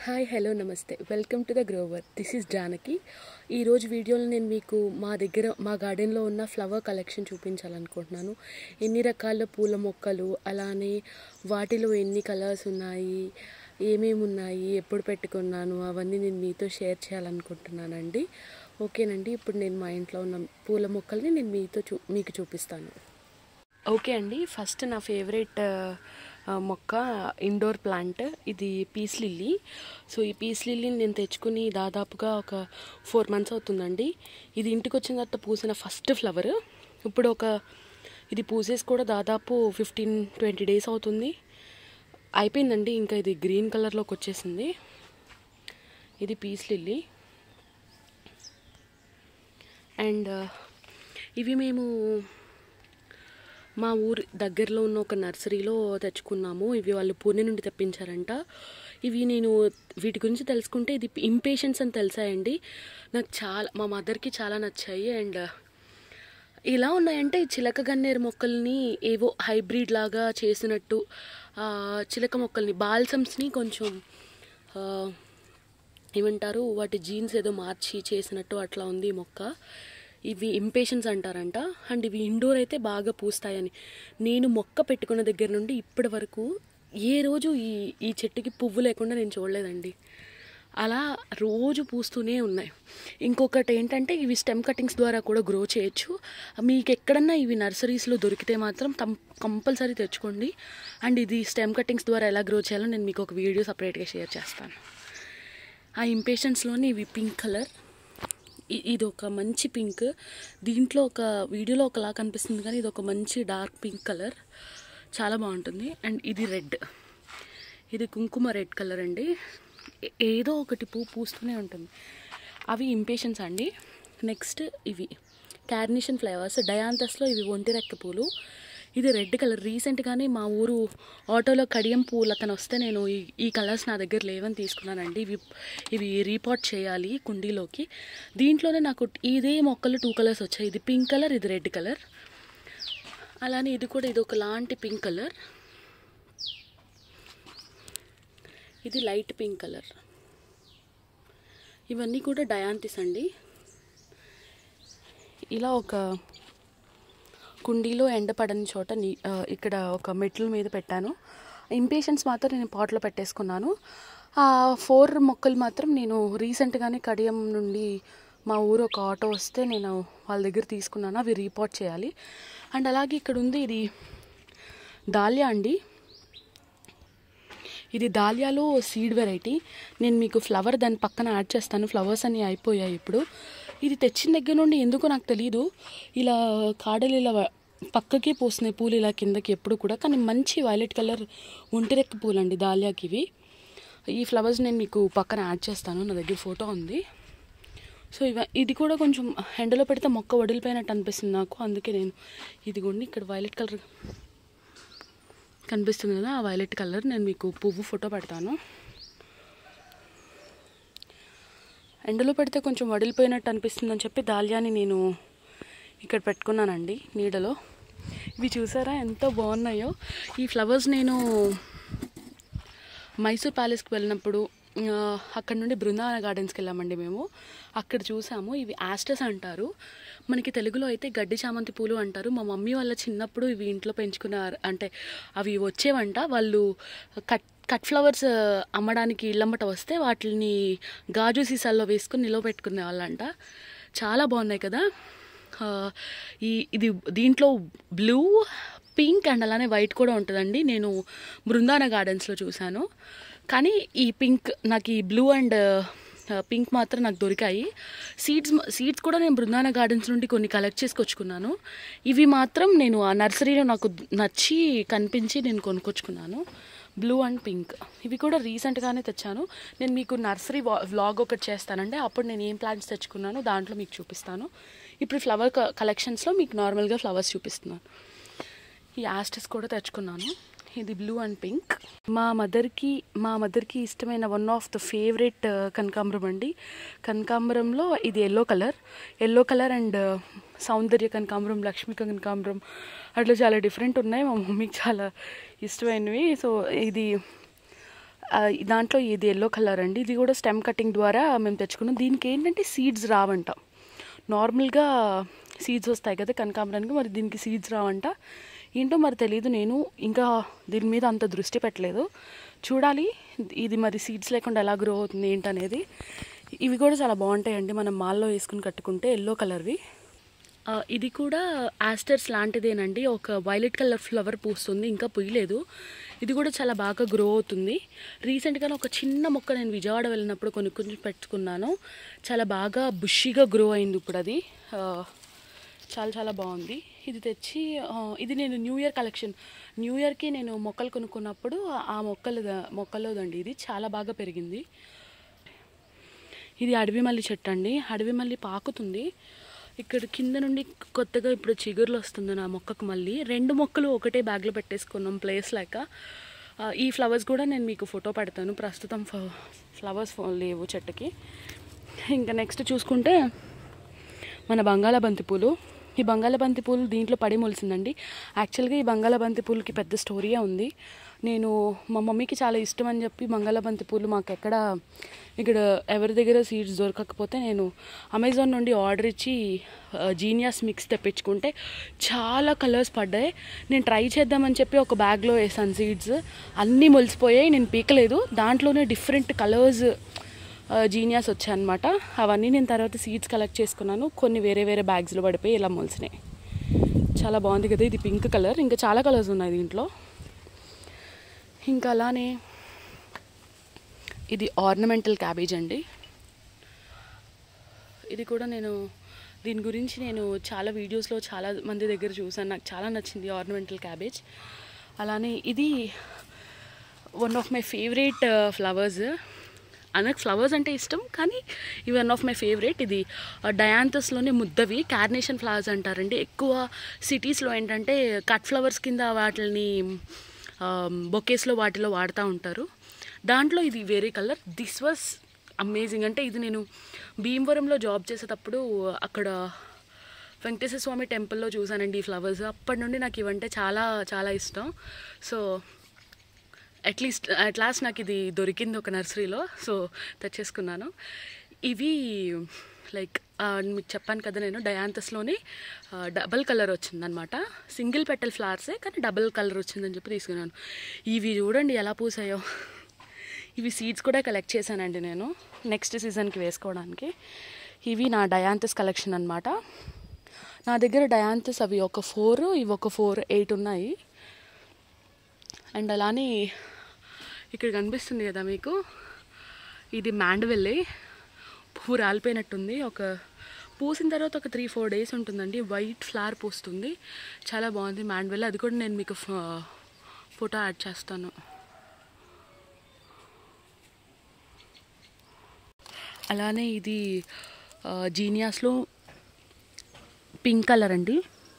hi hello నమస్తే welcome to the grower this is Janaki ఈరోజు వీడియోలో నేను మీకు మా దగ్గర మా గార్డెన్లో ఉన్న ఫ్లవర్ కలెక్షన్ చూపించాలనుకుంటున్నాను ఎన్ని రకాల పూల మొక్కలు అలానే వాటిలో ఎన్ని కలర్స్ ఉన్నాయి ఏమేమి ఉన్నాయి ఎప్పుడు పెట్టుకున్నాను అవన్నీ నేను మీతో షేర్ చేయాలనుకుంటున్నానండి ఓకేనండి ఇప్పుడు నేను మా ఇంట్లో ఉన్న పూల మొక్కల్ని నేను మీతో చూ మీకు చూపిస్తాను ఓకే అండి ఫస్ట్ నా ఫేవరెట్ మొక్క ఇండోర్ ప్లాంట్ ఇది పీస్ లిల్లీ సో ఈ పీస్ లిల్లీని నేను తెచ్చుకుని దాదాపుగా ఒక ఫోర్ మంత్స్ అవుతుందండి ఇది ఇంటికి వచ్చిన తర్వాత పూసిన ఫస్ట్ ఫ్లవర్ ఇప్పుడు ఒక ఇది పూసేసి కూడా దాదాపు ఫిఫ్టీన్ ట్వంటీ డేస్ అవుతుంది అయిపోయిందండి ఇంకా ఇది గ్రీన్ కలర్లోకి వచ్చేసింది ఇది పీస్ లిల్లీ అండ్ ఇవి మేము మా ఊరి దగ్గరలో ఉన్న ఒక నర్సరీలో తెచ్చుకున్నాము ఇవి వాళ్ళు పూణె నుండి తెప్పించారంట ఇవి నేను వీటి గురించి తెలుసుకుంటే ఇది ఇంపేషెన్స్ అని తెలిసాయండి నాకు చాలా మా మదర్కి చాలా నచ్చాయి అండ్ ఇలా ఉన్నాయంటే ఈ చిలక గన్నేరు మొక్కల్ని ఏవో హైబ్రిడ్ లాగా చేసినట్టు చిలక మొక్కల్ని బాల్సమ్స్ని కొంచెం ఏమంటారు వాటి జీన్స్ ఏదో మార్చి చేసినట్టు అట్లా ఉంది ఈ మొక్క ఇవి ఇంపేషన్స్ అంటారంట అండ్ ఇవి ఇండోర్ అయితే బాగా పూస్తాయని నేను మొక్క పెట్టుకున్న దగ్గర నుండి ఇప్పటి వరకు ఏ రోజు ఈ ఈ చెట్టుకి పువ్వు లేకుండా నేను చూడలేదండి అలా రోజు పూస్తూనే ఉన్నాయి ఇంకొకటి ఏంటంటే ఇవి స్టెమ్ కటింగ్స్ ద్వారా కూడా గ్రో చేయొచ్చు మీకు ఎక్కడన్నా ఇవి నర్సరీస్లో దొరికితే మాత్రం తమ్ కంపల్సరీ తెచ్చుకోండి అండ్ ఇది స్టెమ్ కటింగ్స్ ద్వారా ఎలా గ్రో చేయాలో నేను మీకు ఒక వీడియో సపరేట్గా షేర్ చేస్తాను ఆ ఇంపేషన్స్లోని ఇవి పింక్ కలర్ ఇది ఒక మంచి పింక్ దీంట్లో ఒక వీడియోలో ఒకలా కనిపిస్తుంది కానీ ఇది ఒక మంచి డార్క్ పింక్ కలర్ చాలా బాగుంటుంది అండ్ ఇది రెడ్ ఇది కుంకుమ రెడ్ కలర్ అండి ఏదో ఒకటి పువ్వు పూస్తూనే ఉంటుంది అవి ఇంపేషన్స్ అండి నెక్స్ట్ ఇవి క్యార్నిషన్ ఫ్లేవర్స్ డయాంతస్లో ఇవి ఒంటి రెక్క పూలు ఇది రెడ్ కలర్ రీసెంట్గానే మా ఊరు ఆటోలో కడియం పూలు అతను వస్తే నేను ఈ ఈ కలర్స్ నా దగ్గర లేవని తీసుకున్నానండి ఇవి ఇవి రీపాట్ చేయాలి కుండీలోకి దీంట్లోనే నాకు ఇదే మొక్కలు టూ కలర్స్ వచ్చాయి ఇది పింక్ కలర్ ఇది రెడ్ కలర్ అలానే ఇది కూడా ఇది ఒకలాంటి పింక్ కలర్ ఇది లైట్ పింక్ కలర్ ఇవన్నీ కూడా డయాంతిస్ అండి ఇలా ఒక కుండీలో ఎండపడని చోట నీ ఇక్కడ ఒక మెట్ల మీద పెట్టాను ఇంపేషన్స్ మాత్రం నేను పాట్లో పెట్టేసుకున్నాను ఆ ఫోర్ మొక్కలు మాత్రం నేను రీసెంట్గానే కడియం నుండి మా ఊరు ఒక ఆటో వస్తే నేను వాళ్ళ దగ్గర తీసుకున్నాను అవి రీపోర్ట్ చేయాలి అండ్ అలాగే ఇక్కడ ఉంది ఇది దాల్యా అండి ఇది దాలియాలో సీడ్ వెరైటీ నేను మీకు ఫ్లవర్ దాని పక్కన యాడ్ చేస్తాను ఫ్లవర్స్ అన్నీ అయిపోయాయి ఇప్పుడు ఇది తెచ్చిన దగ్గర నుండి ఎందుకో నాకు తెలియదు ఇలా కాడలు ఇలా పక్కకి పోస్తున్నాయి పూలు ఇలా కిందకి ఎప్పుడు కూడా కానీ మంచి వైలెట్ కలర్ ఒంటిరెక్క పూలు అండి దాలియాకి ఇవి ఈ ఫ్లవర్స్ నేను మీకు పక్కన యాడ్ చేస్తాను నా దగ్గర ఫోటో ఉంది సో ఇవ ఇది కూడా కొంచెం ఎండలో పెడితే మొక్క వడిలిపోయినట్టు అనిపిస్తుంది నాకు అందుకే నేను ఇదిగోండి ఇక్కడ వైలెట్ కలర్ కనిపిస్తుంది కదా ఆ వైలెట్ కలర్ నేను మీకు పువ్వు ఫోటో పెడతాను ఎండలో పెడితే కొంచెం వడిలిపోయినట్టు అనిపిస్తుందని చెప్పి దాల్యాని నేను ఇక్కడ పెట్టుకున్నానండి నీడలో ఇవి చూసారా ఎంత బాగున్నాయో ఈ ఫ్లవర్స్ నేను మైసూర్ ప్యాలెస్కి వెళ్ళినప్పుడు అక్కడ నుండి బృందావన గార్డెన్స్కి వెళ్ళామండి మేము అక్కడ చూసాము ఇవి యాస్టస్ అంటారు మనకి తెలుగులో అయితే గడ్డి చామంతి పూలు అంటారు మా మమ్మీ వాళ్ళ చిన్నప్పుడు ఇవి ఇంట్లో పెంచుకున్నారు అంటే అవి వచ్చేవంట వాళ్ళు కట్ కట్ ఫ్లవర్స్ అమ్మడానికి ఇళ్ళమ్మట వస్తే వాటిని గాజు సీసాల్లో వేసుకుని నిలవ పెట్టుకునే వాళ్ళంట చాలా బాగున్నాయి కదా ఈ ఇది దీంట్లో బ్లూ పింక్ అండ్ అలానే వైట్ కూడా ఉంటుందండి నేను బృందావన గార్డెన్స్లో చూశాను కానీ ఈ పింక్ నాకు ఈ బ్లూ అండ్ పింక్ మాత్రం నాకు దొరికాయి సీడ్స్ సీడ్స్ కూడా నేను బృందావన గార్డెన్స్ నుండి కొన్ని కలెక్ట్ చేసుకొచ్చుకున్నాను ఇవి మాత్రం నేను ఆ నర్సరీలో నాకు నచ్చి కనిపించి నేను కొనుక్కొచ్చుకున్నాను బ్లూ అండ్ పింక్ ఇవి కూడా రీసెంట్గానే తెచ్చాను నేను మీకు నర్సరీ వ్లాగ్ ఒకటి చేస్తానంటే అప్పుడు నేను ఏం ప్లాంట్స్ తెచ్చుకున్నానో దాంట్లో మీకు చూపిస్తాను ఇప్పుడు ఫ్లవర్ కలెక్షన్స్లో మీకు నార్మల్గా ఫ్లవర్స్ చూపిస్తున్నాను ఈ యాస్టస్ కూడా తెచ్చుకున్నాను ఇది బ్లూ అండ్ పింక్ మా మదర్కి మా మదర్కి ఇష్టమైన వన్ ఆఫ్ ద ఫేవరెట్ కనకాంబరం అండి కనకాంబరంలో ఇది yellow colour yellow colour and Soundarya కనకాంబరం లక్ష్మీ కనకాంబరం అట్లా చాలా డిఫరెంట్ ఉన్నాయి మా మమ్మీకి చాలా ఇష్టమైనవి సో ఇది ఆ, దాంట్లో ఇది ఎల్లో కలర్ అండి ఇది కూడా స్టెమ్ కటింగ్ ద్వారా మేము తెచ్చుకున్నాం దీనికి ఏంటంటే సీడ్స్ రావంట నార్మల్గా సీడ్స్ వస్తాయి కదా కనకాంబరానికి మరి దీనికి సీడ్స్ రావంట ఏంటో మరి తెలియదు నేను ఇంకా దీని మీద అంత దృష్టి పెట్టలేదు చూడాలి ఇది మరి సీడ్స్ లేకుండా ఎలా గ్రో అవుతుంది ఏంటనేది ఇవి కూడా చాలా బాగుంటాయండి మనం మాల్లో వేసుకుని కట్టుకుంటే ఎల్లో కలర్వి ఆ, ఇది కూడా ఆస్టర్స్ లాంటిదేనండి ఒక వైలెట్ కలర్ ఫ్లవర్ పూస్తుంది ఇంకా పూయలేదు ఇది కూడా చాలా బాగా గ్రో అవుతుంది రీసెంట్గా ఒక చిన్న మొక్క నేను విజయవాడ వెళ్ళినప్పుడు కొనుక్కొని పెట్టుకున్నాను చాలా బాగా బుషిగా గ్రో అయింది ఇప్పుడు అది ఆ, చాలా చాలా బాగుంది ఇది తెచ్చి ఆ, ఇది నేను న్యూ ఇయర్ కలెక్షన్ న్యూ ఇయర్కి నేను మొక్కలు కొనుక్కున్నప్పుడు ఆ మొక్కలు మొక్కలోదండి ఇది చాలా బాగా పెరిగింది ఇది అడవి మల్లి చెట్టు అండి అడవి మల్లి పాకుతుంది ఇక్కడ కింద నుండి కొత్తగా ఇప్పుడు చిగుర్లు వస్తుంది నా మొక్కకు మళ్ళీ రెండు మొక్కలు ఒకటే బ్యాగ్లో పెట్టేసుకున్నాం ప్లేస్ లేక ఆ, ఈ ఫ్లవర్స్ కూడా నేను మీకు ఫోటో పెడతాను ప్రస్తుతం ఫ- ఫ్లవర్స్ ఫో- లేవు చెట్టుకి ఇంకా నెక్స్ట్ చూసుకుంటే మన బంగాళాబంతి పూలు ఈ బంగాళాబంతి పూలు దీంట్లో పడి మొలిసిందండి యాక్చువల్గా ఈ బంగాళాబంతి పూలకి పెద్ద స్టోరీయే ఉంది నేను మా మమ్మీకి చాలా ఇష్టం అని చెప్పి బంగాళాబంతి పూలు మాకు ఎక్కడ ఇక్కడ ఎవరి దగ్గర సీడ్స్ దొరకకపోతే నేను అమెజాన్ నుండి ఆర్డర్ ఇచ్చి జీనియాస్ మిక్స్ తెప్పించుకుంటే చాలా కలర్స్ పడ్డాయి నేను ట్రై చేద్దామని చెప్పి ఒక బ్యాగ్లో వేసాను సీడ్స్ అన్నీ మొలిసిపోయాయి నేను పీకలేదు దాంట్లోనే డిఫరెంట్ కలర్స్ జీనియాస్ వచ్చాయన్నమాట అవన్నీ నేను తర్వాత సీడ్స్ కలెక్ట్ చేసుకున్నాను కొన్ని వేరే వేరే బ్యాగ్స్లో పడిపోయి ఇలా మొలిసినాయి చాలా బాగుంది కదా ఇది పింక్ కలర్ ఇంకా చాలా కలర్స్ ఉన్నాయి దీంట్లో ఇంకా అలానే ఇది ఆర్నమెంటల్ క్యాబేజ్ అండి ఇది కూడా నేను దీని గురించి నేను చాలా వీడియోస్లో చాలా మంది దగ్గర చూసాను నాకు చాలా నచ్చింది ఆర్నమెంటల్ క్యాబేజ్ అలానే ఇది one of my favourite flowers నాకు ఫ్లవర్స్ అంటే ఇష్టం కానీ ఇవి వన్ ఆఫ్ మై ఫేవరెట్ ఇది డయాంతస్లోనే ముద్దవి కార్నేషన్ ఫ్లవర్స్ అంటారండి ఎక్కువ సిటీస్లో ఏంటంటే కట్ ఫ్లవర్స్ కింద వాటిని బొకేస్లో వాటిలో వాడుతూ ఉంటారు దాంట్లో ఇది వేరే కలర్ దిస్ వాజ్ అమేజింగ్ అంటే ఇది నేను భీమవరంలో జాబ్ చేసేటప్పుడు అక్కడ వెంకటేశ్వర స్వామి టెంపుల్లో చూసానండి ఈ ఫ్లవర్స్ అప్పటి నుండి నాకు ఇవంటే చాలా చాలా ఇష్టం సో అట్లీస్ట్ అట్ లాస్ట్ నాకు ఇది దొరికింది ఒక నర్సరీలో సో తెచ్చేసుకున్నాను ఇవి లైక్ మీకు చెప్పాను కదా నేను డయాంతస్లోనే డబల్ కలర్ వచ్చిందనమాట సింగిల్ పెటల్ ఫ్లవర్సే కానీ డబల్ కలర్ వచ్చిందని చెప్పి తీసుకున్నాను ఇవి చూడండి ఎలా పూసాయో ఇవి సీడ్స్ కూడా కలెక్ట్ చేశానండి నేను నెక్స్ట్ సీజన్కి వేసుకోవడానికి ఇవి నా డయాంతస్ కలెక్షన్ అనమాట నా దగ్గర డయాంతస్ అవి ఒక ఫోర్ ఇవి ఒక ఫోర్ ఎయిట్ ఉన్నాయి అండ్ అలానే ఇక్కడ కనిపిస్తుంది కదా మీకు ఇది మ్యాండవెల్లి పువ్వు రాలిపోయినట్టుంది ఒక పూసిన తర్వాత ఒక త్రీ ఫోర్ డేస్ ఉంటుందండి వైట్ ఫ్లవర్ పూస్తుంది చాలా బాగుంది మ్యాండవెల్లి అది కూడా నేను మీకు ఫోటో యాడ్ చేస్తాను అలానే ఇది జీనియాస్లో పింక్ కలర్ అండి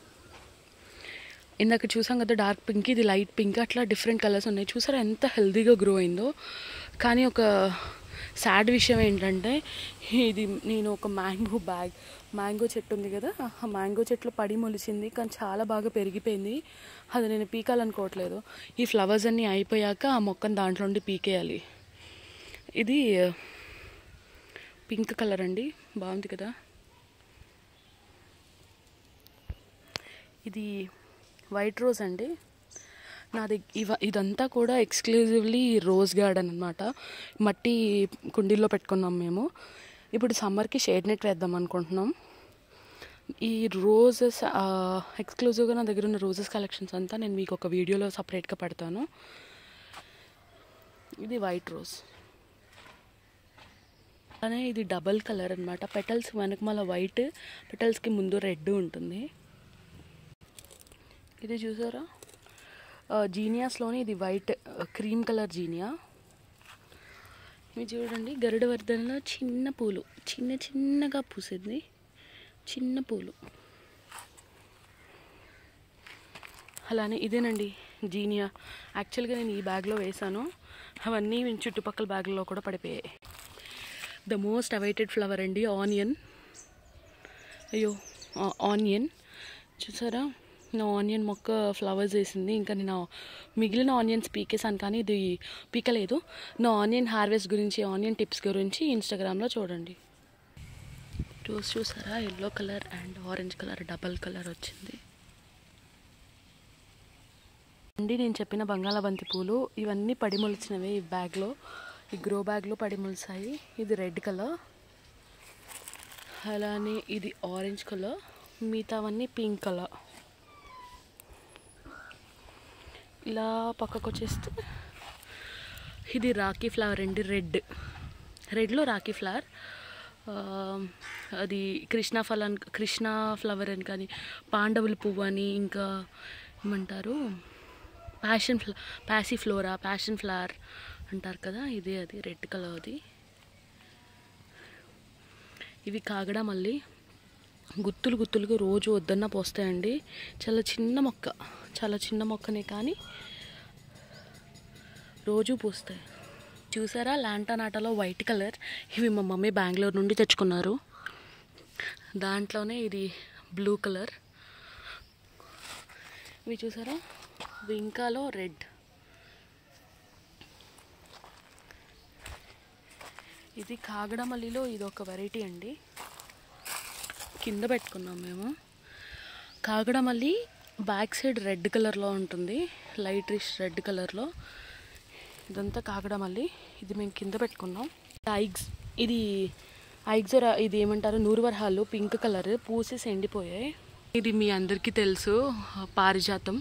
ఇందాక చూసాం కదా డార్క్ పింక్ ఇది లైట్ పింక్ అట్లా డిఫరెంట్ కలర్స్ ఉన్నాయి చూసారా ఎంత హెల్తీగా గ్రో అయిందో కానీ ఒక సాడ్ విషయం ఏంటంటే ఇది నేను ఒక మ్యాంగో బ్యాగ్ మ్యాంగో చెట్టు ఉంది కదా ఆ మ్యాంగో చెట్లు పడి మొలిచింది కానీ చాలా బాగా పెరిగిపోయింది అది నేను పీకాలనుకోవట్లేదు ఈ ఫ్లవర్స్ అన్నీ అయిపోయాక ఆ మొక్కను దాంట్లో నుండి పీకేయాలి ఇది పింక్ కలర్ అండి బాగుంది కదా ఇది వైట్ రోజ్ అండి నాది ఇవ ఇదంతా కూడా ఎక్స్క్లూజివ్లీ రోజ్ గార్డెన్ అనమాట మట్టి కుండీల్లో పెట్టుకున్నాం మేము ఇప్పుడు సమ్మర్కి షేడ్ నెట్ వేద్దాం అనుకుంటున్నాం ఈ రోజెస్ ఎక్స్క్లూజివ్గా నా దగ్గర ఉన్న రోజెస్ కలెక్షన్స్ అంతా నేను మీకు ఒక వీడియోలో సపరేట్గా పెడతాను ఇది వైట్ రోజ్ అలానే ఇది డబల్ కలర్ అనమాట పెటల్స్ వెనకమాల వైట్ పెటల్స్కి ముందు రెడ్ ఉంటుంది ఇది చూసారా జీనియాస్లోని ఇది వైట్ క్రీమ్ కలర్ జీనియా ఇవి చూడండి గరుడవర్ధనలో చిన్న పూలు చిన్న చిన్నగా పూసింది చిన్న పూలు అలానే ఇదేనండి జీనియా యాక్చువల్గా నేను ఈ బ్యాగ్లో వేసాను అవన్నీ చుట్టుపక్కల బ్యాగ్లో కూడా పడిపోయాయి ద మోస్ట్ అవైటెడ్ ఫ్లవర్ అండి ఆనియన్ అయ్యో ఆనియన్ చూసారా నా ఆనియన్ మొక్క ఫ్లవర్స్ వేసింది ఇంకా నేను మిగిలిన ఆనియన్స్ పీకేసాను కానీ ఇది పీకలేదు నా ఆనియన్ హార్వెస్ట్ గురించి ఆనియన్ టిప్స్ గురించి ఇన్స్టాగ్రామ్లో చూడండి చూసి చూసారా yellow colour and orange colour double colour వచ్చింది అండి నేను చెప్పిన బంగాళాబంతి పూలు ఇవన్నీ పడి మొలిచినవే ఈ బ్యాగ్లో ఈ గ్రో బ్యాగ్లో పడి మొలిచాయి ఇది రెడ్ కలర్ అలానే ఇది ఆరెంజ్ కలర్ మిగతావన్నీ పింక్ కలర్ ఇలా పక్కకు వచ్చేస్తే ఇది రాఖీ ఫ్లవర్ అండి రెడ్ రెడ్లో రాఖీ ఫ్లవర్ ఆ, అది కృష్ణ ఫలం కృష్ణ ఫ్లవర్ అని కానీ పాండవుల పువ్వు అని ఇంకా ఏమంటారు ప్యాషన్ ఫ్ల ప్యాసి ఫ్లోరా ప్యాషన్ ఫ్లవర్ అంటారు కదా ఇదే అది రెడ్ కలర్ అది ఇవి కాగడా మళ్ళీ గుత్తులు గుత్తులుగా రోజు వద్దన్న పోస్తాయండి చాలా చిన్న మొక్క చాలా చిన్న మొక్కనే కానీ రోజు పూస్తాయి చూసారా లాంటానాటలో వైట్ కలర్ ఇవి మా మమ్మీ బెంగళూరు నుండి తెచ్చుకున్నారు దాంట్లోనే ఇది బ్లూ కలర్ ఇవి చూసారా వింకాలో రెడ్ ఇది కాగడమల్లిలో ఇది ఒక వెరైటీ అండి కింద పెట్టుకున్నాం మేము కాగడమల్లి బ్యాక్ సైడ్ రెడ్ కలర్లో ఉంటుంది లైట్ రిష్ రెడ్ కలర్లో ఇదంతా కాగడమల్లి ఇది మేము కింద పెట్టుకున్నాం ఐగ్స్ ఇది ఐగ్జోరా ఇది ఏమంటారు నూరువరహాలు పింక్ కలర్ పూసేసి ఎండిపోయాయి ఇది మీ అందరికీ తెలుసు పారిజాతం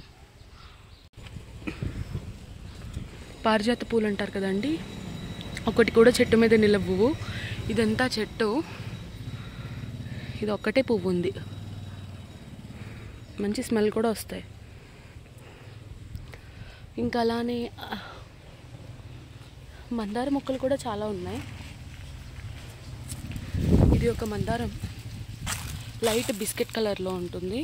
పారిజాత పూలు అంటారు కదండి ఒకటి కూడా చెట్టు మీద నిలవ్వు ఇదంతా చెట్టు ఇది ఒక్కటే పువ్వు ఉంది మంచి స్మెల్ కూడా వస్తాయి ఇంకా అలానే ఆ, మందార మొక్కలు కూడా చాలా ఉన్నాయి ఇది ఒక మందారం లైట్ బిస్కెట్ కలర్లో ఉంటుంది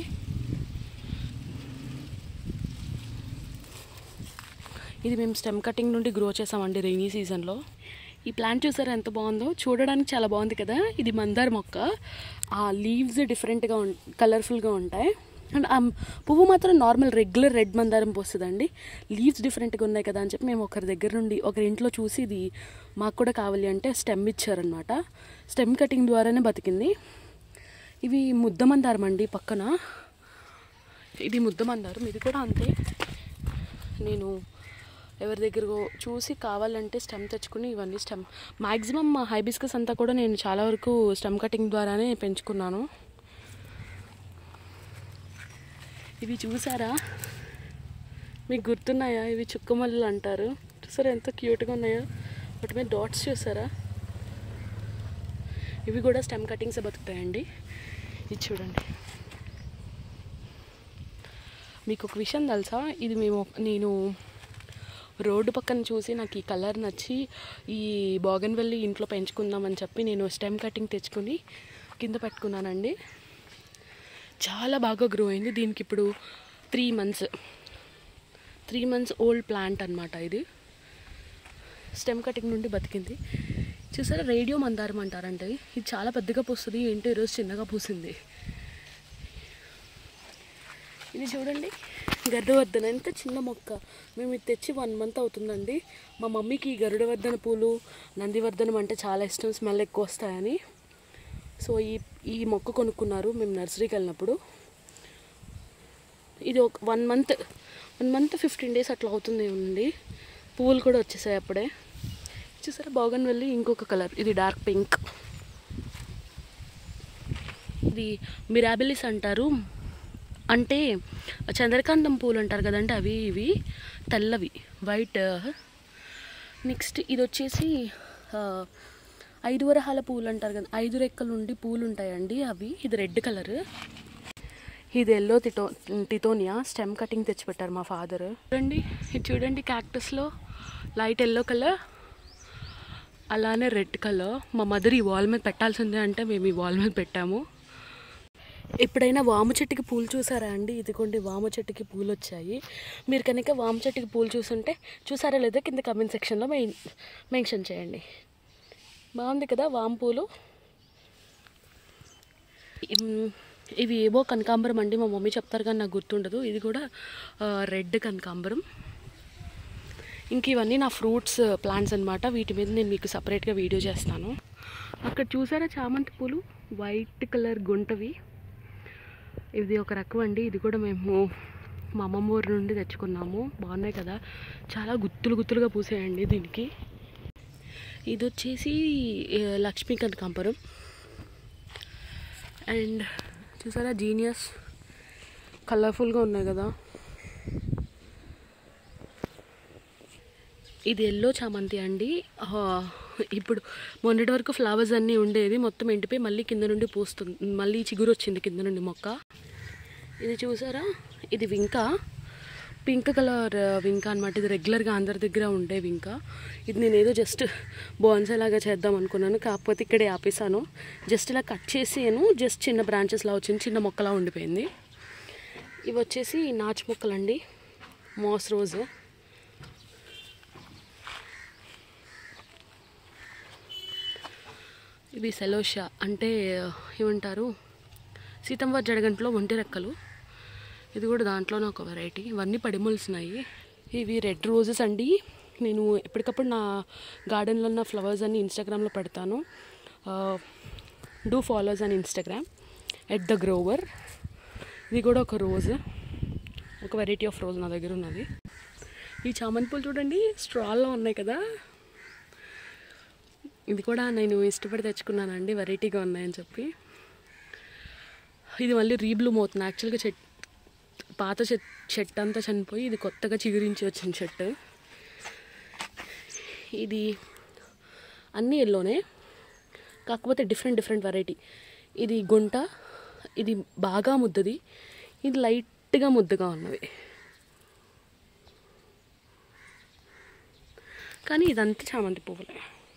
ఇది మేము స్టెమ్ కటింగ్ నుండి గ్రో చేసామండి రైనీ సీజన్లో ఈ ప్లాంట్ చూసారా ఎంత బాగుందో చూడడానికి చాలా బాగుంది కదా ఇది మందార మొక్క ఆ లీవ్స్ డిఫరెంట్గా ఉం కలర్ఫుల్గా ఉంటాయి అండ్ ఆ పువ్వు మాత్రం నార్మల్ రెగ్యులర్ రెడ్ మందారం పోస్తుందండి లీవ్స్ డిఫరెంట్గా ఉన్నాయి కదా అని చెప్పి మేము ఒకరి దగ్గర నుండి ఒకరి ఇంట్లో చూసి ఇది మాకు కూడా కావాలి అంటే స్టెమ్ ఇచ్చారనమాట స్టెమ్ కటింగ్ ద్వారానే బతికింది ఇవి ముద్ద మందారం అండి పక్కన ఇది ముద్ద మందారం ఇది కూడా అంతే నేను ఎవరి దగ్గర చూసి కావాలంటే స్టెమ్ తెచ్చుకుని ఇవన్నీ స్టెమ్ మ్యాక్సిమం హైబిస్కస్ అంతా కూడా నేను చాలా వరకు స్టెమ్ కటింగ్ ద్వారానే పెంచుకున్నాను ఇవి చూసారా మీకు గుర్తున్నాయా ఇవి చుక్కమల్లులు అంటారు చూసారా ఎంత క్యూట్గా ఉన్నాయో వాటి మీద డాట్స్ చూసారా ఇవి కూడా స్టెమ్ కటింగ్స్ బతుకుతాయండి ఇది చూడండి మీకు ఒక విషయం తెలుసా ఇది మేము నేను రోడ్డు పక్కన చూసి నాకు ఈ కలర్ నచ్చి ఈ బాగన్ వెళ్ళి ఇంట్లో పెంచుకుందామని చెప్పి నేను స్టెమ్ కటింగ్ తెచ్చుకుని కింద పెట్టుకున్నానండి చాలా బాగా గ్రో అయింది దీనికి ఇప్పుడు three months three months old plant అనమాట ఇది స్టెమ్ కటింగ్ నుండి బతికింది చూసారా రేడియో మందారం అంటారంటే ఇది చాలా పెద్దగా పూస్తుంది ఏంటో ఈరోజు చిన్నగా పూసింది ఇది చూడండి గరుడవర్ధన ఎంత చిన్న మొక్క మేము ఇది తెచ్చి వన్ మంత్ అవుతుందండి మా మమ్మీకి ఈ గరుడవర్ధన పూలు నందివర్ధనం అంటే చాలా ఇష్టం స్మెల్ ఎక్కువ వస్తాయని సో ఈ ఈ మొక్క కొనుక్కున్నారు మేము నర్సరీకి వెళ్ళినప్పుడు ఇది ఒక one month one month fifteen days అట్లా అవుతుంది ఉండి పువ్వులు కూడా వచ్చేసాయి అప్పుడే చూసారా బాగన్ వెళ్ళి ఇంకొక కలర్ ఇది డార్క్ పింక్ ఇది మిరాబిలిస్ అంటారు అంటే చంద్రకాంతం పూలు అంటారు కదండి అవి ఇవి తెల్లవి వైట్ నెక్స్ట్ ఇది వచ్చేసి ఆ, ఐదు వరహాల పూలు అంటారు కదా ఐదు రెక్కలు ఉండి పూలు ఉంటాయండి అవి ఇది రెడ్ కలర్ ఇది ఎల్లో టిటో టితోనియా స్టెమ్ కటింగ్ తెచ్చిపెట్టారు మా ఫాదర్ చూడండి ఇది చూడండి క్యాక్టస్లో లైట్ ఎల్లో కలర్ అలానే రెడ్ కలర్ మా మదర్ ఈ వాల్ మీద పెట్టాల్సిందే అంటే మేము ఈ వాల్ మీద పెట్టాము ఎప్పుడైనా వాము చెట్టుకి పూలు చూసారా అండి ఇదిగోండి వాము చెట్టుకి పూలు వచ్చాయి మీరు కనుక వాము చెట్టుకి పూలు చూసుంటే చూసారా లేదా కింద కమెంట్ సెక్షన్లో మెయిన్ మెన్షన్ చేయండి బాగుంది కదా వాము పూలు ఉమ్, ఇవి ఏవో కనకాంబరం అండి మా మమ్మీ చెప్తారు కానీ నాకు గుర్తుండదు ఇది కూడా ఆ, రెడ్ కనకాంబరం ఇంక ఇవన్నీ నా ఫ్రూట్స్ ప్లాంట్స్ అన్నమాట వీటి మీద నేను మీకు సపరేట్గా వీడియో చేస్తాను అక్కడ చూసారా చామంతి పూలు వైట్ కలర్ గుంటవి ఇది ఒక రకం అండి ఇది కూడా మేము మా అమ్మమ్మ ఊరి నుండి తెచ్చుకున్నాము బాగున్నాయి కదా చాలా గుత్తులు గుత్తులుగా పూసాయండి దీనికి ఇది వచ్చేసి ఆ, లక్ష్మీ కనకాంబరం అండ్ చూసారా జీనియస్ కలర్ఫుల్గా ఉన్నాయి కదా ఇది ఎల్లో చామంతి అండి ఆ, ఇప్పుడు మొన్నటి వరకు ఫ్లవర్స్ అన్నీ ఉండేది మొత్తం ఎండిపోయి మళ్ళీ కింద నుండి పూస్తుంది మళ్ళీ చిగురు వచ్చింది కింద నుండి మొక్క ఇది చూసారా ఇది వింక పింక్ కలర్ వింక అనమాట ఇది రెగ్యులర్గా అందరి దగ్గర ఉండే వింక ఇది నేను ఏదో జస్ట్ బోన్సై లాగా చేద్దాం అనుకున్నాను కాకపోతే ఇక్కడే ఆపేసాను జస్ట్ ఇలా కట్ చేసాను జస్ట్ చిన్న బ్రాంచెస్లా వచ్చింది చిన్న మొక్కలా ఉండిపోయింది ఇవి వచ్చేసి నాచు మొక్కలండి మాస్ రోజు ఇవి సెలోషా అంటే ఏమంటారు సీతమ్మ జడగంటలో ఒంటి రెక్కలు ఇది కూడా దాంట్లోనే ఒక వెరైటీ ఇవన్నీ పడిమొలుస్తున్నాయి ఇవి రెడ్ రోజెస్ అండి నేను ఎప్పటికప్పుడు నా గార్డెన్లో ఉన్న ఫ్లవర్స్ అన్ని ఇన్స్టాగ్రామ్లో పెడతాను డూ ఫాలోస్ అని ఇన్స్టాగ్రామ్ ఎట్ ద గ్రోవర్ ఇది కూడా ఒక రోజ్ ఒక వెరైటీ ఆఫ్ రోజ్ నా దగ్గర ఉన్నది ఈ చామంతి పూలు చూడండి స్ట్రాల్లో ఉన్నాయి కదా ఇది కూడా నేను ఇష్టపడి తెచ్చుకున్నానండి వెరైటీగా ఉన్నాయని చెప్పి ఇది మళ్ళీ రీబ్లూమ్ అవుతుంది యాక్చువల్గా చెట్ పాత చెట్ చెట్టు అంతా చనిపోయి ఇది కొత్తగా చిగురించి వచ్చిన చెట్టు ఇది అన్నీ ఎల్లోనే కాకపోతే డిఫరెంట్ డిఫరెంట్ వెరైటీ ఇది గుంట ఇది బాగా ముద్దది ఇది లైట్గా ముద్దగా ఉన్నవి కానీ ఇదంతా చామంతి పువ్వులే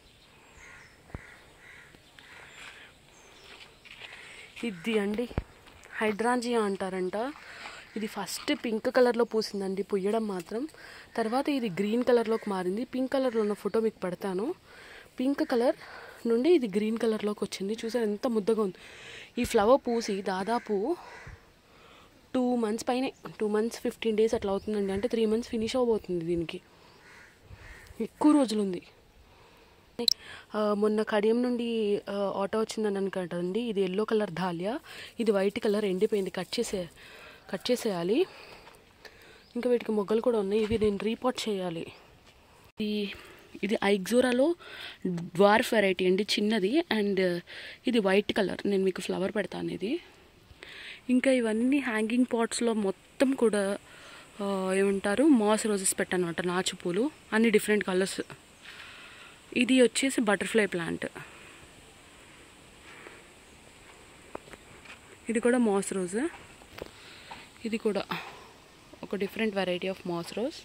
ఇది అండి హైడ్రాంజియా అంటారంట ఇది ఫస్ట్ పింక్ కలర్లో పూసిందండి పుయ్యడం మాత్రం తర్వాత ఇది గ్రీన్ కలర్లోకి మారింది పింక్ కలర్లో ఉన్న ఫోటో మీకు పెడతాను పింక్ కలర్ నుండి ఇది గ్రీన్ కలర్లోకి వచ్చింది చూసారు ఎంత ముద్దగా ఉంది ఈ ఫ్లవర్ పూసి దాదాపు టూ మంత్స్ పైనే టూ మంత్స్ ఫిఫ్టీన్ డేస్ అట్లా అవుతుందండి అంటే త్రీ మంత్స్ ఫినిష్ అవబోతుంది దీనికి ఎక్కువ రోజులు ఉంది ఆ, మొన్న కడియం నుండి ఆ, ఆటో వచ్చిందని అనుకుంటండి ఇది ఎల్లో కలర్ ధాలియా ఇది వైట్ కలర్ ఎండిపోయింది కట్ చేసే కట్ చేసేయాలి ఇంకా వీటికి మొగ్గలు కూడా ఉన్నాయి ఇవి నేను రీపోర్ట్ చేయాలి ఇది ఇది ఐగ్జోరాలో డ్వార్ఫ్ వెరైటీ అండి చిన్నది అండ్ ఇది వైట్ కలర్ నేను మీకు ఫ్లవర్ పెడతాను ఇది ఇంకా ఇవన్నీ హ్యాంగింగ్ పాట్స్లో మొత్తం కూడా ఆ, ఏమంటారు మాస్ రోజెస్ పెట్టాను అనమాట నాచు పూలు అన్ని డిఫరెంట్ కలర్స్ ఇది వచ్చేసి బటర్ఫ్లై ప్లాంట్ ఇది కూడా మాస్ రోజ్ ఇది కూడా ఒక different variety of moss rose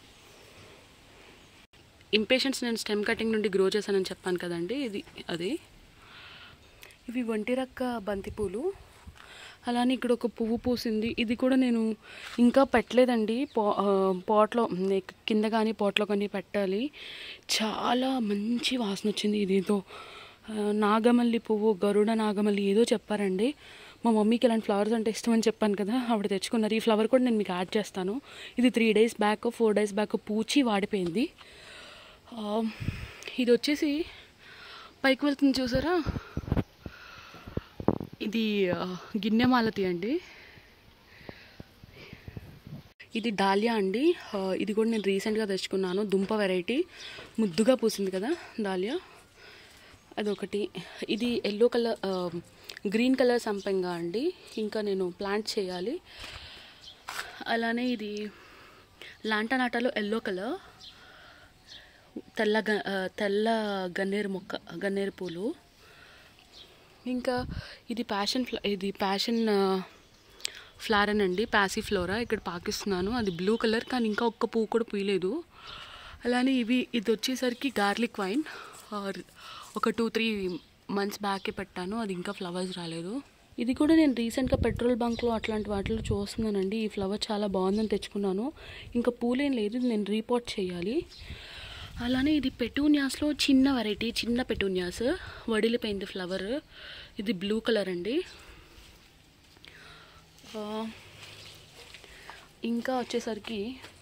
impatiens నేను స్టెమ్ కటింగ్ నుండి గ్రో చేశానని చెప్పాను కదండి ఇది అది ఇవి ఒంటి రక్క బంతిపూలు అలానే ఇక్కడ ఒక పువ్వు పూసింది ఇది కూడా నేను ఇంకా పెట్టలేదండి పా ఆ, పాట్లో లైక్ కింద కానీ పాట్లో కానీ పెట్టాలి చాలా మంచి వాసన వచ్చింది ఇదేదో ఆ, నాగమల్లి పువ్వు గరుడ నాగమల్లి ఏదో చెప్పారండి మా మమ్మీకి ఇలాంటి ఫ్లవర్స్ అంటే ఇష్టం అని చెప్పాను కదా ఆవిడ తెచ్చుకున్నారు ఈ ఫ్లవర్ కూడా నేను మీకు యాడ్ చేస్తాను ఇది three days back four days back పూచి వాడిపోయింది ఆ, ఇది వచ్చేసి పైకి వెళ్తుంది చూసారా ఇది ఆ, గిన్నె మాలతి అండి ఇది డాలియా అండి ఆ, ఇది కూడా నేను రీసెంట్గా తెచ్చుకున్నాను దుంప వెరైటీ ముద్దుగా పూసింది కదా డాలియా అదొకటి ఇది ఎల్లో కలర్ గ్రీన్ కలర్ సంపెంగ అండి ఇంకా నేను ప్లాంట్ చేయాలి అలానే ఇది లాంటనాటాలో ఎల్లో కలర్ తెల్ల గ- ఆ, తెల్ల గన్నేరు మొక్క గన్నేరు పూలు ఇంకా ఇది ప్యాషన్ ఫ్ల ఇది ప్యాషన్ ఫ్లారన్ అండి ప్యాసి ఫ్లోరా ఇక్కడ పాకిస్తున్నాను అది బ్లూ కలర్ కానీ ఇంకా ఒక్క పువ్వు కూడా పూయలేదు అలానే ఇవి ఇది వచ్చేసరికి గార్లిక్ వైన్ ఒక టూ త్రీ మంత్స్ బ్యాకే పెట్టాను అది ఇంకా ఫ్లవర్స్ రాలేదు ఇది కూడా నేను రీసెంట్గా పెట్రోల్ బంక్లో అట్లాంటి వాటిలో చూస్తున్నానండి ఈ ఫ్లవర్ చాలా బాగుందని తెచ్చుకున్నాను ఇంకా పూలేం లేదు ఇది నేను రీపోర్ట్ చేయాలి అలానే ఇది పెటూనియాస్లో చిన్న వెరైటీ చిన్న పెటూనియాస్ వడిలిపోయింది ఫ్లవర్ ఇది బ్లూ కలర్ అండి ఆ, ఇంకా వచ్చేసరికి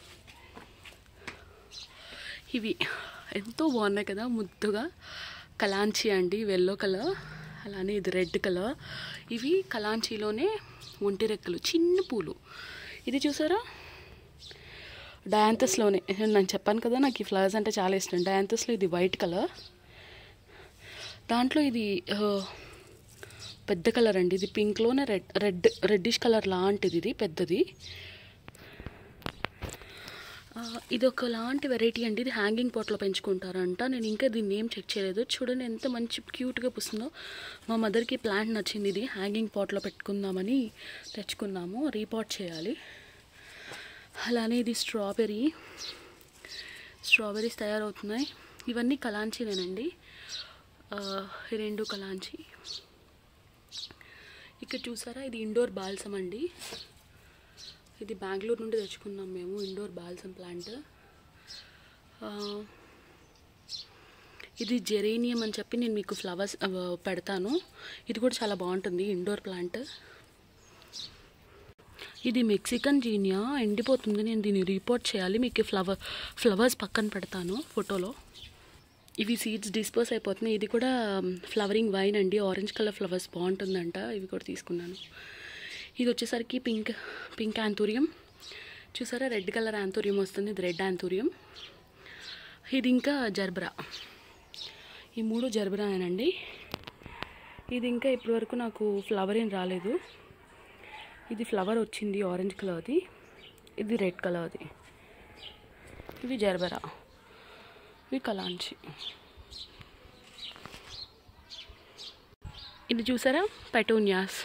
ఇవి ఎంతో బాగున్నాయి కదా ముద్దుగా కలాంచి అండి ఎల్లో కలర్ అలానే ఇది రెడ్ కలర్ ఇవి కలాంచీలోనే ఒంటి రెక్కలు చిన్న పూలు ఇది చూసారా డయాంతస్లోనే నేను చెప్పాను కదా నాకు ఈ ఫ్లవర్స్ అంటే చాలా ఇష్టం డయాంతస్లో ఇది వైట్ కలర్ దాంట్లో ఇది ఆ, పెద్ద కలర్ అండి ఇది పింక్లోనే రెడ్ రెడ్ రెడ్డిష్ కలర్ లాంటిది ఇది పెద్దది ఆ, ఇది ఒక లాంటి వెరైటీ అండి ఇది హ్యాంగింగ్ పాట్లో పెంచుకుంటారంట నేను ఇంకా దీన్ని ఏం చెక్ చేయలేదు చూడండి ఎంత మంచి క్యూట్గా పూస్తుందో మా మదర్కి ప్లాంట్ నచ్చింది ఇది హ్యాంగింగ్ పాట్లో పెట్టుకుందామని తెచ్చుకున్నాము రీపాట్ చేయాలి అలానే ఇది స్ట్రాబెర్రీ స్ట్రాబెర్రీస్ తయారవుతున్నాయి ఇవన్నీ కలాంచీనేనండి ఆ, ఈ రెండు కలాంచి ఇక్కడ చూసారా ఇది ఇండోర్ బాల్సమ్ అండి ఇది బెంగళూరు నుండి తెచ్చుకున్నాం మేము ఇండోర్ బాల్సమ్ ప్లాంట్ ఆ, ఇది జెరేనియం అని చెప్పి నేను మీకు ఫ్లవర్స్ ఆ, పెడతాను ఇది కూడా చాలా బాగుంటుంది ఇండోర్ ప్లాంట్ ఇది మెక్సికన్ జీనియా ఎండిపోతుంది నేను దీన్ని రిపోర్ట్ చేయాలి మీకు ఫ్లవర్ ఫ్లవర్స్ పక్కన పెడతాను ఫోటోలో ఇవి సీడ్స్ డిస్పోజ్ అయిపోతున్నాయి ఇది కూడా ఫ్లవరింగ్ వైన్ అండి ఆరెంజ్ కలర్ ఫ్లవర్స్ బాగుంటుందంట ఇవి కూడా తీసుకున్నాను ఇది వచ్చేసరికి పింక్ పింక్ యాంతూరియం చూసారా రెడ్ కలర్ యాంతూరియం వస్తుంది ఇది రెడ్ యాంతూరియం ఇది ఇంకా జర్బరా ఈ మూడు జర్బరానేనండి ఇది ఇంకా ఇప్పటివరకు నాకు ఫ్లవర్ ఏం రాలేదు ఇది ఫ్లవర్ వచ్చింది ఆరెంజ్ కలర్ది ఇది రెడ్ కలర్ది ఇవి జర్బరా ఇవి కలాంచి ఇది చూసారా పెటోనియాస్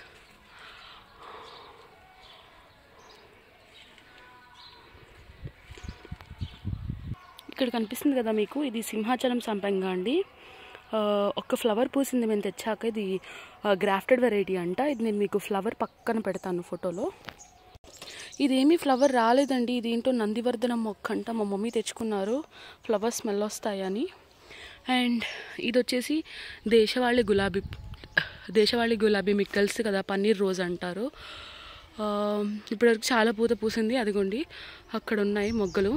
ఇక్కడ కనిపిస్తుంది కదా మీకు ఇది సింహాచలం సంపంగా అండి ఆ, ఒక ఫ్లవర్ పూసింది మేము తెచ్చాక ఇది గ్రాఫ్టెడ్ వెరైటీ అంట ఇది నేను మీకు ఫ్లవర్ పక్కన పెడతాను ఫోటోలో ఇదేమీ ఫ్లవర్ రాలేదండి ఇది ఏంటో నందివర్ధనం మొక్క అంట మా మమ్మీ తెచ్చుకున్నారు ఫ్లవర్ స్మెల్ వస్తాయని అండ్ ఇది వచ్చేసి దేశవాళీ గులాబీ దేశవాళీ గులాబీ మీకు తెలుసు కదా పన్నీర్ రోజ్ అంటారు ఆ, ఇప్పటివరకు చాలా పూత పూసింది అదిగోండి అక్కడ ఉన్నాయి మొగ్గలు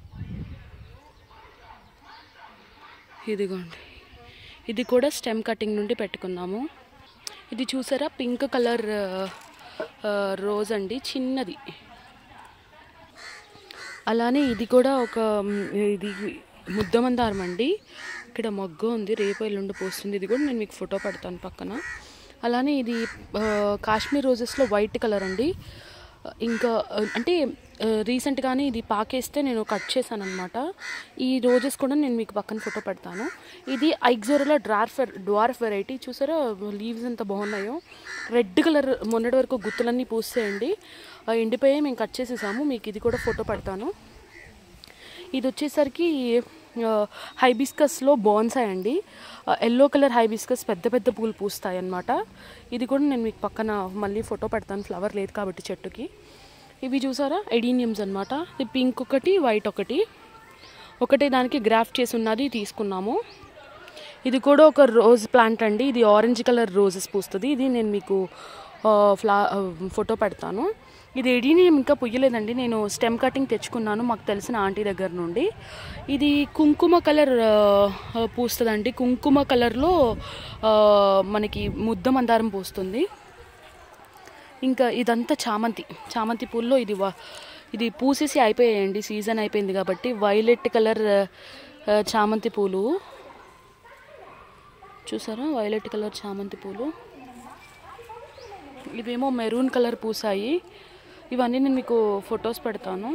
ఇదిగోండి ఇది కూడా స్టెమ్ కటింగ్ నుండి పెట్టుకున్నాము ఇది చూసారా పింక్ కలర్ ఆ, రోజ్ అండి చిన్నది అలానే ఇది కూడా ఒక మ్, ఇది ముద్దమందారం అండి ఇక్కడ మొగ్గ ఉంది రేపు ఎల్లుండి పోస్తుంది ఇది కూడా నేను మీకు ఫోటో పెడతాను పక్కన అలానే ఇది ఆ, కాశ్మీర్ రోజెస్లో వైట్ కలర్ అండి ఇంకా ఆ, అంటే రీసెంట్గానే ఇది పాకేస్తే నేను కట్ చేశాను అనమాట ఈ రోజెస్ కూడా నేను మీకు పక్కన ఫోటో పెడతాను ఇది ఐగ్జోరలో డ్వార్ఫ్ డ్వార్ఫ్ వెరైటీ చూసారా లీవ్స్ ఎంత బాగున్నాయో రెడ్ కలర్ మొన్నటి వరకు గుత్తులన్నీ పూస్తాయండి ఆ, ఎండిపోయి మేము కట్ చేసేసాము మీకు ఇది కూడా ఫోటో పెడతాను ఇది వచ్చేసరికి హైబిస్కస్లో బాన్సాయ్ అండి ఎల్లో కలర్ హైబిస్కస్ పెద్ద పెద్ద పూలు పూస్తాయి అన్నమాట ఇది కూడా నేను మీకు పక్కన మళ్ళీ ఫోటో పెడతాను ఫ్లవర్ లేదు కాబట్టి చెట్టుకి ఇవి చూసారా ఎడీనియమ్స్ అన్నమాట ఇది పింక్ ఒకటి వైట్ ఒకటి ఒకటే దానికి గ్రాఫ్ట్ చేసి ఉన్నది తీసుకున్నాము ఇది కూడా ఒక రోజ్ ప్లాంట్ అండి ఇది ఆరెంజ్ కలర్ రోజెస్ పూస్తుంది ఇది నేను మీకు ఆ, ఫ్లా ఆ, ఫోటో పెడతాను ఇది ఎడీనియం ఇంకా పుయ్యలేదండి నేను స్టెమ్ కటింగ్ తెచ్చుకున్నాను మాకు తెలిసిన ఆంటీ దగ్గర నుండి ఇది కుంకుమ కలర్ పూస్తుందండి కుంకుమ కలర్లో ఆ, మనకి ముద్ద మందారం పూస్తుంది ఇంకా ఇదంతా చామంతి చామంతి పూల్లో ఇది వ- ఇది పూసేసి అయిపోయాయండి సీజన్ అయిపోయింది కాబట్టి వైలెట్ కలర్ ఆ, చామంతి పూలు చూసారా వైలెట్ కలర్ చామంతి పూలు ఇవేమో మెరూన్ కలర్ పూసాయి ఇవన్నీ నేను మీకు ఫొటోస్ పెడతాను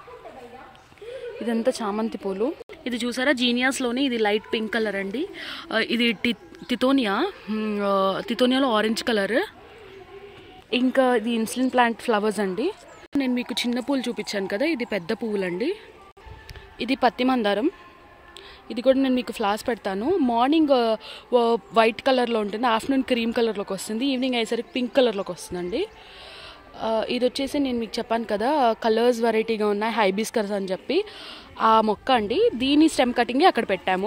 ఇదంతా చామంతి పూలు ఇది చూసారా జీనియాస్లోనే ఇది లైట్ పింక్ కలర్ అండి ఆ, ఇది టి తితోనియా మ్, ఆ, తితోనియాలో ఆరెంజ్ కలర్ ఇంకా ఇది ఇన్సులిన్ ప్లాంట్ ఫ్లవర్స్ అండి నేను మీకు చిన్న పూలు చూపించాను కదా ఇది పెద్ద పువ్వులండి ఇది పత్తి మందారం ఇది కూడా నేను మీకు ఫ్లాస్ పెడతాను మార్నింగ్ వైట్ కలర్లో ఉంటుంది ఆఫ్టర్నూన్ క్రీమ్ కలర్లోకి వస్తుంది ఈవినింగ్ అయ్యేసరికి పింక్ కలర్లోకి వస్తుందండి ఆ, ఇది వచ్చేసి నేను మీకు చెప్పాను కదా కలర్స్ వెరైటీగా ఉన్నాయి హైబిస్కర్స్ అని చెప్పి ఆ మొక్క అండి దీని స్టెమ్ కటింగ్ అక్కడ పెట్టాము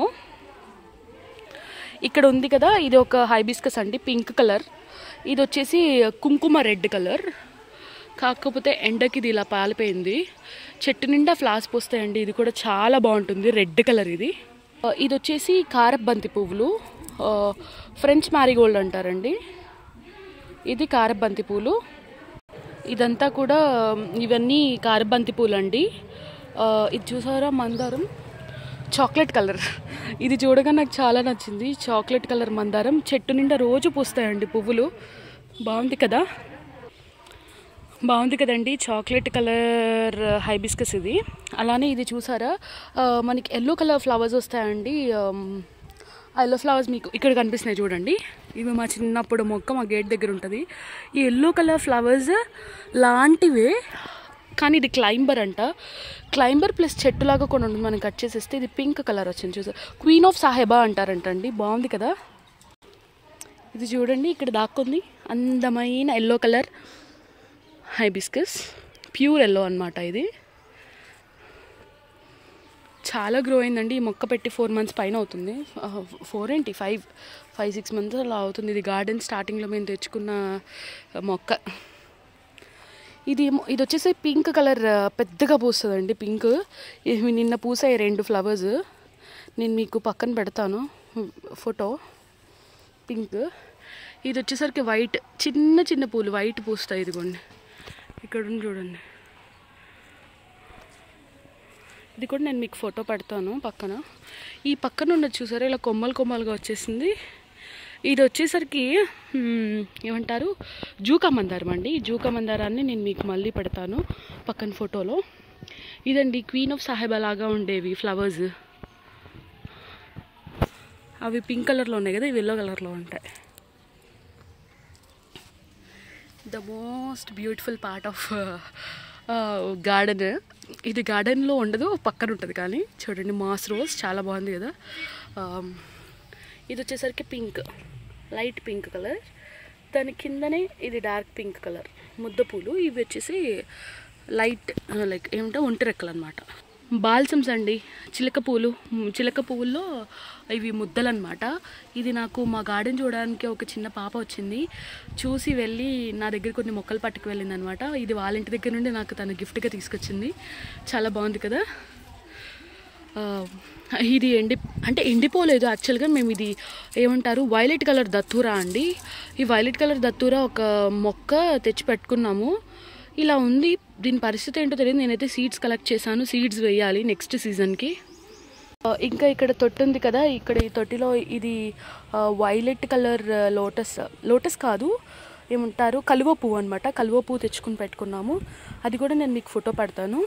ఇక్కడ ఉంది కదా ఇది ఒక హైబిస్కస్ అండి పింక్ కలర్ ఇది వచ్చేసి కుంకుమ రెడ్ కలర్ కాకపోతే ఎండకి ఇది ఇలా పాలిపోయింది చెట్టు నిండా ఫ్లాస్ పోస్తాయండి ఇది కూడా చాలా బాగుంటుంది రెడ్ కలర్ ఇది ఆ, ఇది వచ్చేసి కారబంతి పువ్వులు ఆ, ఫ్రెంచ్ మ్యారీగోల్డ్ అంటారండి ఇది కారబంతి పూలు ఇదంతా కూడా ఇవన్నీ కారబంతి పూలు అండి ఆ, ఇది చూసారా మందారం చాక్లెట్ కలర్ ఇది చూడగా నాకు చాలా నచ్చింది చాక్లెట్ కలర్ మందారం చెట్టు నిండా రోజు పూస్తాయండి పువ్వులు బాగుంది కదా బాగుంది కదండి చాక్లెట్ కలర్ హైబిస్కస్ ఇది అలానే ఇది చూసారా ఆ, మనకి ఎల్లో కలర్ ఫ్లవర్స్ వస్తాయండి ఆ ఎల్లో ఫ్లవర్స్ మీకు ఇక్కడ కనిపిస్తున్నాయి చూడండి ఇవి మా చిన్నప్పుడు మొక్క మా గేట్ దగ్గర ఉంటుంది ఈ ఎల్లో కలర్ ఫ్లవర్స్ లాంటివే కానీ ఇది క్లైంబర్ అంట క్లైంబర్ ప్లస్ చెట్టులాగా కొన్ని ఉంటుంది మనం కట్ చేసేస్తే ఇది పింక్ కలర్ వచ్చింది చూసారు క్వీన్ ఆఫ్ సాహెబా అంటారంటండి బాగుంది కదా ఇది చూడండి ఇక్కడ దాక్కుంది అందమైన yellow colour hibiscus pure yellow అన్నమాట ఇది చాలా గ్రో అయిందండి ఈ మొక్క పెట్టి ఫోర్ మంత్స్ పైన అవుతుంది ఫోర్ ఏంటి ఫైవ్ ఫైవ్ సిక్స్ మంత్స్ అలా అవుతుంది ఇది గార్డెన్ స్టార్టింగ్లో మేము తెచ్చుకున్న మొక్క ఇది ఏమో- ఇది వచ్చేసి పింక్ కలర్ పెద్దగా పూస్తుందండి పింక్ ఇవి నిన్న పూసాయి రెండు ఫ్లవర్స్ నేను మీకు పక్కన పెడతాను ఫోటో పింక్ ఇది వచ్చేసరికి వైట్ చిన్న చిన్న పూలు వైట్ పూస్తాయి ఇదిగోండి ఇక్కడ ఉంది చూడండి ఇది కూడా నేను మీకు ఫోటో పెడతాను పక్కన ఈ పక్కన ఉన్నది చూసారా ఇలా కొమ్మలు కొమ్మలుగా వచ్చేసింది ఇది వచ్చేసరికి మ్, ఏమంటారు జూకా మందారం అండి ఈ జూకా మందారాన్ని నేను మీకు మళ్ళీ పెడతాను పక్కన ఫోటోలో ఇదండి క్వీన్ ఆఫ్ సాహెబా లాగా ఉండేవి ఫ్లవర్స్ అవి పింక్ కలర్లో ఉన్నాయి కదా ఇవి ఎల్లో కలర్లో ఉంటాయి the most beautiful part of garden ఇది గార్డెన్లో ఉండదు పక్కన ఉంటుంది కానీ చూడండి మాస్ రోజ్ చాలా బాగుంది కదా Um, ఇది వచ్చేసరికి పింక్ లైట్ పింక్ కలర్ దాని కిందనే ఇది డార్క్ పింక్ కలర్ ముద్ద పూలు ఇవి వచ్చేసి లైట్ లైక్ ఏమంటే ఒంటి రెక్కలు అనమాట బాల్సమ్స్ అండి చిలక పూలు మ్, చిలక పువ్వుల్లో ఇవి ముద్దలు అనమాట ఇది నాకు మా గార్డెన్ చూడడానికి ఒక చిన్న పాప వచ్చింది చూసి వెళ్ళి నా దగ్గర కొన్ని మొక్కలు పట్టుకు వెళ్ళింది అనమాట ఇది వాళ్ళ ఇంటి దగ్గర నుండి నాకు తన గిఫ్ట్గా తీసుకొచ్చింది చాలా బాగుంది కదా ఆ, ఇది ఎండి అంటే ఎండిపోలేదు యాక్చువల్గా మేము ఇది ఏమంటారు వైలెట్ కలర్ దత్తూరా అండి ఈ వైలెట్ కలర్ దత్తూరా ఒక మొక్క తెచ్చి పెట్టుకున్నాము ఇలా ఉంది దీని పరిస్థితి ఏంటో తెలియదు నేనైతే సీడ్స్ కలెక్ట్ చేశాను సీడ్స్ వేయాలి నెక్స్ట్ సీజన్కి ఆ, ఇంకా ఇక్కడ తొట్టి ఉంది కదా ఇక్కడ ఈ తొట్టిలో ఇది ఆ, వైలెట్ కలర్ లోటస్ లోటస్ కాదు ఏమంటారు కలువ పువ్వు అనమాట కలువ పువ్వు తెచ్చుకుని పెట్టుకున్నాము అది కూడా నేను మీకు ఫోటో పెడతాను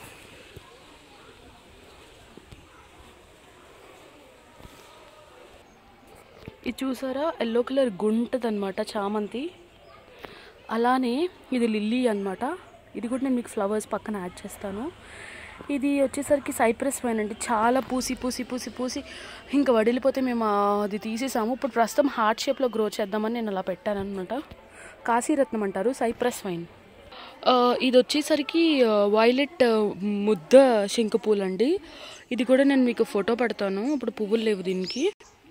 ఇది చూసారా ఎల్లో కలర్ గుంటదనమాట చామంతి అలానే ఇది లిల్లీ అన్నమాట ఇది కూడా నేను మీకు ఫ్లవర్స్ పక్కన యాడ్ చేస్తాను ఇది వచ్చేసరికి సైప్రస్ వైన్ అండి చాలా పూసి పూసి పూసి పూసి ఇంకా వడిలిపోతే మేము ఆ అది తీసేసాము ఇప్పుడు ప్రస్తుతం హార్ట్ షేప్లో గ్రో చేద్దామని నేను అలా పెట్టాను అనమాట కాశీరత్నం అంటారు సైప్రస్ వైన్ ఆ, ఇది వచ్చేసరికి ఆ, వైలెట్ ఆ, ముద్ద శంకు పూలు అండి ఇది కూడా నేను మీకు ఫోటో పెడతాను ఇప్పుడు పువ్వులు లేవు దీనికి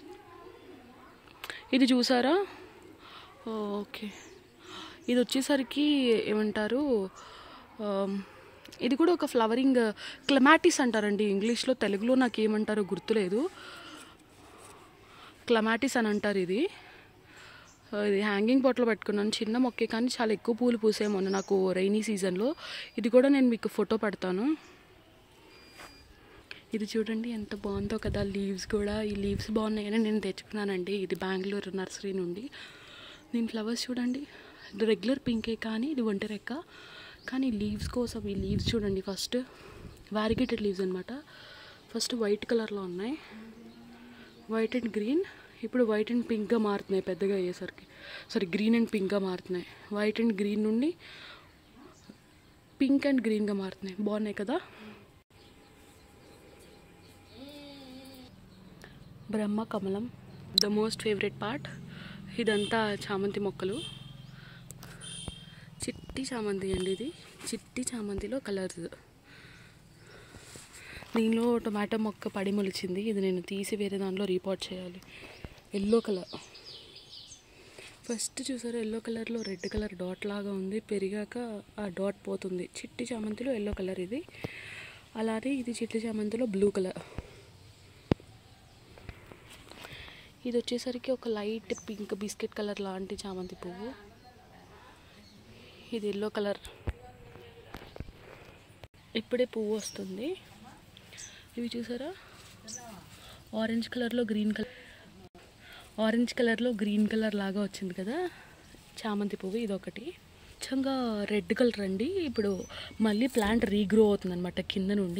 ఇది చూసారా ఓ, ఓకే ఇది వచ్చేసరికి ఏమంటారు ఆమ్, ఇది కూడా ఒక ఫ్లవరింగ్ క్లమాటిస్ అంటారండి ఇంగ్లీష్లో తెలుగులో నాకు ఏమంటారో గుర్తులేదు క్లమాటిస్ అని అంటారు ఇది ఆ, ఇది హ్యాంగింగ్ పాట్లో పెట్టుకున్నాను చిన్న మొక్కే కానీ చాలా ఎక్కువ పూలు పూసాయి మొన్న నాకు రైనీ సీజన్లో ఇది కూడా నేను మీకు ఫోటో పెడతాను ఇది చూడండి ఎంత బాగుందో కదా లీవ్స్ కూడా ఈ లీవ్స్ బాగున్నాయని నేను తెచ్చుకున్నానండి ఇది బెంగళూరు నర్సరీ నుండి దీని ఫ్లవర్స్ చూడండి ఇది రెగ్యులర్ పింకే కానీ ఇది ఒంటి రెక్క కానీ లీవ్స్ కోసం ఈ లీవ్స్ చూడండి ఫస్ట్ వారిగేటెడ్ లీవ్స్ అనమాట ఫస్ట్ వైట్ కలర్లో ఉన్నాయి వైట్ అండ్ గ్రీన్ ఇప్పుడు వైట్ అండ్ పింక్గా మారుతున్నాయి పెద్దగా అయ్యేసరికి సారీ గ్రీన్ అండ్ పింక్గా మారుతున్నాయి వైట్ అండ్ గ్రీన్ నుండి పింక్ అండ్ గ్రీన్గా మారుతున్నాయి బాగున్నాయి కదా బ్రహ్మ కమలం ద మోస్ట్ ఫేవరెట్ పార్ట్ ఇదంతా చామంతి మొక్కలు చిట్టి చామంతి అండి ఇది చిట్టి చామంతిలో కలర్స్ దీనిలో టొమాటో మొక్క పడి మొలిచింది ఇది నేను తీసి వేరే దానిలో రీపోర్ట్ చేయాలి ఎల్లో కలర్ ఫస్ట్ చూసారు ఎల్లో కలర్లో రెడ్ కలర్ డాట్ లాగా ఉంది పెరిగాక ఆ డాట్ పోతుంది చిట్టి చామంతిలో ఎల్లో కలర్ ఇది అలానే ఇది చిట్టి చామంతిలో బ్లూ కలర్ ఇది వచ్చేసరికి ఒక లైట్ పింక్ బిస్కెట్ కలర్ లాంటి చామంతి పువ్వు ఇది ఎల్లో కలర్ ఇప్పుడే పువ్వు వస్తుంది ఇవి చూసారా ఆరెంజ్ కలర్లో గ్రీన్ కలర్ ఆరెంజ్ కలర్లో గ్రీన్ కలర్ లాగా వచ్చింది కదా చామంతి పువ్వు ఇదొకటి నిజంగా రెడ్ కలర్ అండి ఇప్పుడు మళ్ళీ ప్లాంట్ రీగ్రో అవుతుంది అనమాట కింద నుండి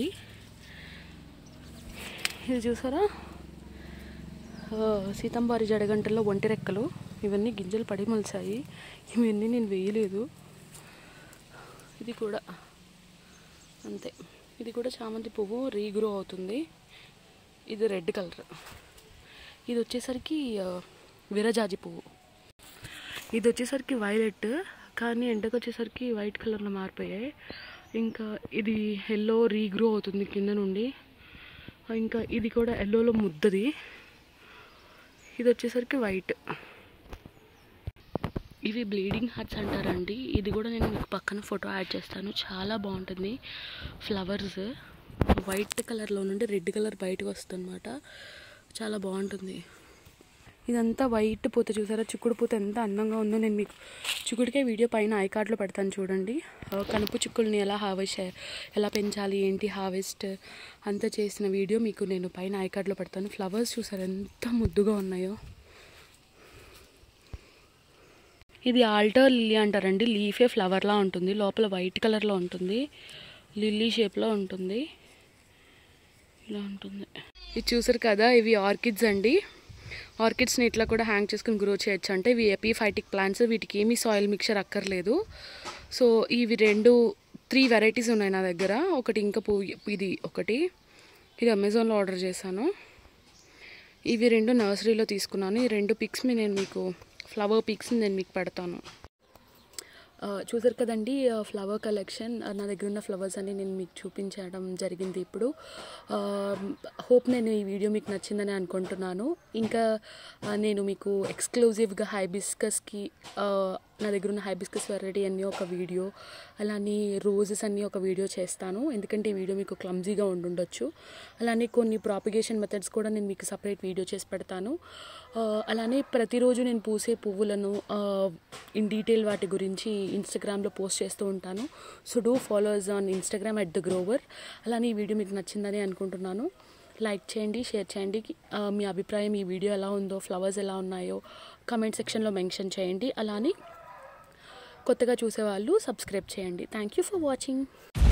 ఇది చూసారా ఆ, సీతంబారి జడగంటల్లో ఒంటి రెక్కలు ఇవన్నీ గింజలు పడి మొలిచాయి ఇవన్నీ నేను వేయలేదు ఇది కూడా అంతే ఇది కూడా చామంతి పువ్వు రీగ్రో అవుతుంది ఇది రెడ్ కలర్ ఇది వచ్చేసరికి ఆ, విరజాజి పువ్వు ఇది వచ్చేసరికి వైలెట్ కానీ ఎండకు వచ్చేసరికి వైట్ కలర్లో మారిపోయాయి ఇంకా ఇది ఎల్లో రీగ్రో అవుతుంది కింద నుండి ఇంకా ఇది కూడా ఎల్లోలో ముద్దది ఇది వచ్చేసరికి వైట్ ఇవి బ్లీడింగ్ హార్ట్స్ అంటారండి ఇది కూడా నేను మీకు పక్కన ఫోటో యాడ్ చేస్తాను చాలా బాగుంటుంది ఫ్లవర్స్ వైట్ కలర్లో నుండి రెడ్ కలర్ బయటకు వస్తుందన్నమాట చాలా బాగుంటుంది ఇదంతా వైట్ పూత చూసారా చిక్కుడు పూత ఎంత అందంగా ఉందో నేను మీకు చిక్కుడికే వీడియో పైన ఐ కార్డ్లో పెడతాను చూడండి ఆ, కనుపు చిక్కుల్ని ఎలా హార్వెస్ట్ ఎలా పెంచాలి ఏంటి హార్వెస్ట్ అంతా చేసిన వీడియో మీకు నేను పైన ఐ కార్డ్లో పెడతాను ఫ్లవర్స్ చూసారా ఎంత ముద్దుగా ఉన్నాయో ఇది ఆల్టర్ లిల్లీ అంటారండి లీఫే ఫ్లవర్లా ఉంటుంది లోపల వైట్ కలర్లో ఉంటుంది లిల్లీ షేప్లో ఉంటుంది ఇలా ఉంటుంది ఇది చూసారు కదా ఇవి ఆర్కిడ్స్ అండి ఆర్కిడ్స్ని ఇట్లా కూడా హ్యాంగ్ చేసుకుని గ్రో చేయొచ్చు అంటే ఇవి ఎపిఫైటిక్ ప్లాంట్స్ వీటికి ఏమీ సాయిల్ మిక్చర్ అక్కర్లేదు సో ఇవి రెండు త్రీ వెరైటీస్ ఉన్నాయి నా దగ్గర ఒకటి ఇంకా పువ్వు ఇది ఒకటి ఇది అమెజాన్లో ఆర్డర్ చేశాను ఇవి రెండు నర్సరీలో తీసుకున్నాను ఈ రెండు పిక్స్ మీ నేను మీకు ఫ్లవర్ పిక్స్ నేను మీకు పెడతాను ఆ, చూసారు కదండి ఆ, ఫ్లవర్ కలెక్షన్ ఆ, నా దగ్గర ఉన్న ఫ్లవర్స్ అన్ని నేను మీకు చూపించడం జరిగింది ఇప్పుడు ఆ, హోప్ నేను ఈ వీడియో మీకు నచ్చిందని అనుకుంటున్నాను ఇంకా ఆ, నేను మీకు ఎక్స్క్లూజివ్గా హైబిస్కస్కి నా దగ్గర ఉన్న హైబిస్కస్ వెరైటీ అన్ని ఒక వీడియో అలానే రోజెస్ అన్ని ఒక వీడియో చేస్తాను ఎందుకంటే ఈ వీడియో మీకు క్లమ్జీగా ఉండుండొచ్చు అలానే కొన్ని ప్రాపిగేషన్ మెథడ్స్ కూడా నేను మీకు సపరేట్ వీడియో చేసి పెడతాను ఆ, అలానే ప్రతిరోజు నేను పూసే పువ్వులను ఇన్ డీటెయిల్ వాటి గురించి ఇన్స్టాగ్రామ్లో పోస్ట్ చేస్తూ ఉంటాను so do followers on Instagram at the grower అలానే ఈ వీడియో మీకు నచ్చిందని అనుకుంటున్నాను లైక్ చేయండి షేర్ చేయండి ఆ, మీ అభిప్రాయం ఈ వీడియో ఎలా ఉందో ఫ్లవర్స్ ఎలా ఉన్నాయో కమెంట్ సెక్షన్లో మెన్షన్ చేయండి అలానే కొత్తగా చూసేవాళ్ళు సబ్స్క్రైబ్ చేయండి థ్యాంక్ యూ ఫర్ వాచింగ్